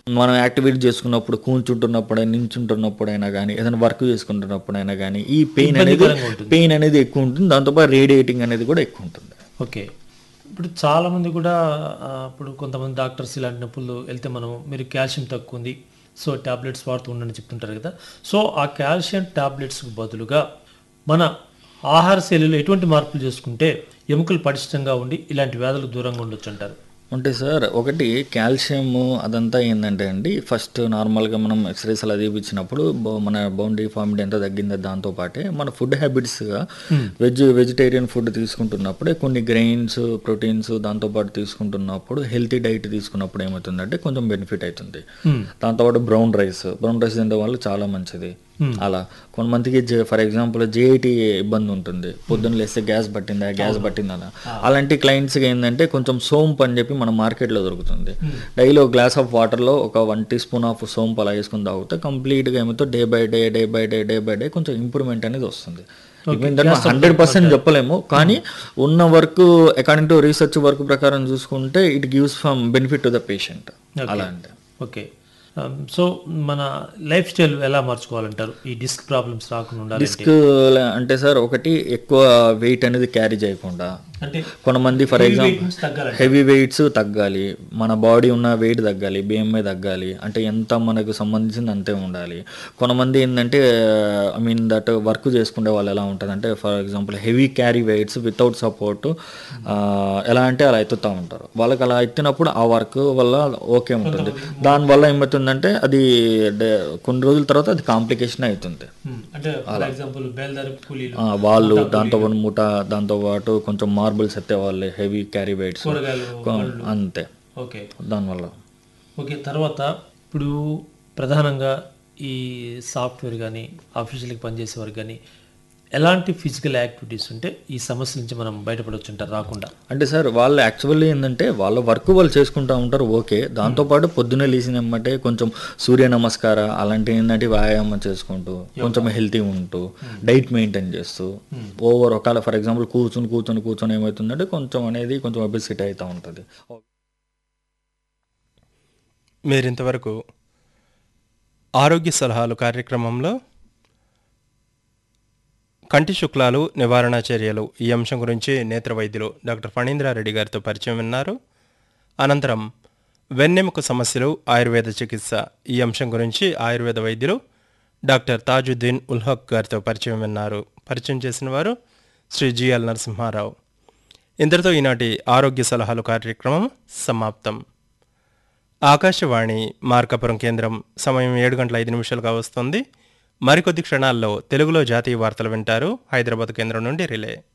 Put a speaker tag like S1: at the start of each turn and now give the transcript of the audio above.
S1: మనం యాక్టివేట్ చేసుకున్నప్పుడు కూర్చుంటున్నప్పుడు నించుంటున్నప్పుడైనా కానీ ఏదైనా వర్క్ చేసుకుంటున్నప్పుడైనా కానీ ఈ పెయిన్ అనేది
S2: ఇబ్బందికరంగా ఉంటుంది.
S1: పెయిన్ అనేది ఎక్కువ ఉంటుంది దాంతోపాటు రేడియేటింగ్ అనేది కూడా ఎక్కువ ఉంటుంది
S2: ఓకే ఇప్పుడు చాలామంది కూడా ఆ, ఇప్పుడు కొంతమంది డాక్టర్స్ ఇలాంటి నొప్పులు వెళ్తే మనం మీరు కాల్షియం తక్కువ ఉంది సో టాబ్లెట్స్ వాడుతూ ఉండని చెప్తుంటారు కదా సో ఆ కాల్షియం టాబ్లెట్స్కి బదులుగా మన ఆహార శైలిలో ఎటువంటి మార్పులు చేసుకుంటే ఎముకలు పటిష్టంగా ఉండి ఇలాంటి వ్యాధులకు దూరంగా ఉండొచ్చు అంటారు
S1: అంటే సార్ ఒకటి కాల్షియం అదంతా ఏంటంటే అండి ఫస్ట్ నార్మల్గా మనం ఎక్స్రేస్ అలా తీపించినప్పుడు బో- మన బోన్ డిఫార్మిటీ ఎంత తగ్గిందో దాంతో పాటే మన ఫుడ్ హ్యాబిట్స్గా వెజ్ వెజిటేరియన్ ఫుడ్ తీసుకుంటున్నప్పుడే కొన్ని గ్రెయిన్స్ ప్రోటీన్స్ దాంతోపాటు తీసుకుంటున్నప్పుడు హెల్తీ డైట్ తీసుకున్నప్పుడు ఏమవుతుందంటే కొంచెం బెనిఫిట్ అవుతుంది దాంతోపాటు బ్రౌన్ రైస్ బ్రౌన్ రైస్ తినడం వల్ల చాలా మంచిది అలా కొంతమందికి ఫర్ ఎగ్జాంపుల్ జేఐటీ ఇబ్బంది ఉంటుంది పొద్దున్న లేస్తే గ్యాస్ పట్టిందా గ్యాస్ పట్టిందా అలాంటి క్లయింట్స్కి ఏంటంటే కొంచెం సోంపు అని చెప్పి మన మార్కెట్లో దొరుకుతుంది డైలీ ఒక గ్లాస్ ఆఫ్ వాటర్లో ఒక వన్ టీ స్పూన్ ఆఫ్ సోంపు అలా వేసుకుని తాగితే కంప్లీట్గా ఏమవుతో day by day day by day day by day కొంచెం ఇంప్రూవ్మెంట్ అనేది వస్తుంది హండ్రెడ్ పర్సెంట్ చెప్పలేము కానీ ఉన్న work according to research work ప్రకారం చూసుకుంటే it gives from benefit to the patient అలా అంటే
S2: ఓకే సో మన లైఫ్ స్టైల్ ఎలా మార్చుకోవాలంటారు ఈ డిస్క్ ప్రాబ్లమ్స్ రాకుండా ఉండాలి
S1: డిస్క్ అంటే సార్ ఒకటి ఎక్కువ వెయిట్ అనేది క్యారీ చేయకుండా
S2: అంటే
S1: కొంతమంది ఫర్ ఎగ్జాంపుల్
S2: weight తగ్గాలి
S1: హెవీ వెయిట్స్ తగ్గాలి మన బాడీ ఉన్న వెయిట్ తగ్గాలి బిఎంఐ తగ్గాలి అంటే ఎంత మనకు సంబంధించింది అంతే ఉండాలి కొంతమంది ఏంటంటే ఐ మీన్ దట్ వర్క్ చేసుకునే వాళ్ళు ఎలా ఉంటుంది అంటే for example heavy carry weights without support ఎలా అంటే అలా ఎత్తుతూ ఉంటారు వాళ్ళకి అలా ఎత్తినప్పుడు ఆ వర్క్ వల్ల ఓకే ఉంటుంది దానివల్ల ఏమవుతుందంటే అది డే- కొన్ని రోజుల తర్వాత అది కాంప్లికేషన్ అవుతుంది
S2: Hmm. అంటే ఫర్ ఎగ్జాంపుల్ బేల్దారి కూలీలు
S1: ఆ, వాళ్ళు దాంతో పాటు మూట దాంతో పాటు కొంచెం మార్బుల్స్ ఎత్తే వాళ్ళు హెవీ క్యారీ వెయిట్స్
S2: కూరగాయలు
S1: అంతే
S2: ఓకే
S1: దానివల్ల
S2: ఓకే తర్వాత ఇప్పుడు ప్రధానంగా ఈ సాఫ్ట్వేర్ కానీ ఆఫీషియల్కి పనిచేసేవారు కానీ ఎలాంటి ఫిజికల్ యాక్టివిటీస్ ఉంటే ఈ సమస్య నుంచి మనం బయటపడవచ్చు అంటారు రాకుండా
S1: అంటే సార్ వాళ్ళు యాక్చువల్లీ ఏంటంటే వాళ్ళ వర్క్ వాళ్ళు చేసుకుంటూ ఉంటారు ఓకే దాంతోపాటు పొద్దున్నే లేచినమ్మంటే కొంచెం సూర్య నమస్కార అలాంటి ఏంటంటే వ్యాయామం చేసుకుంటూ కొంచెం హెల్తీ ఉంటూ డైట్ మెయింటైన్ చేస్తూ ఓవర్ ఒకవేళ ఫర్ ఎగ్జాంపుల్ కూర్చుని కూర్చొని కూర్చొని ఏమవుతుందంటే కొంచెం అనేది కొంచెం ఒబెసిటీ అవుతూ ఉంటుంది
S3: మీరింతవరకు ఆరోగ్య సలహాలు కార్యక్రమంలో కంటి శుక్లాలు నివారణ చర్యలు ఈ అంశం గురించి నేత్ర వైద్యులు డాక్టర్ ఫణీంద్రారెడ్డి గారితో పరిచయం విన్నారు అనంతరం వెన్నెముక సమస్యలు ఆయుర్వేద చికిత్స ఈ అంశం గురించి ఆయుర్వేద వైద్యులు డాక్టర్ తాజుద్దీన్ ఉల్హక్ గారితో పరిచయం విన్నారు పరిచయం చేసిన వారు శ్రీ జిఎల్ నరసింహారావు ఇంతటితో ఈనాటి ఆరోగ్య సలహాలు కార్యక్రమం సమాప్తం ఆకాశవాణి మార్కాపురం కేంద్రం సమయం ఏడు గంటల ఐదు నిమిషాలుగా వస్తుంది మరికొద్ది క్షణాల్లో తెలుగులో జాతీయ వార్తలు వింటారు హైదరాబాద్ కేంద్రం నుండి రిలే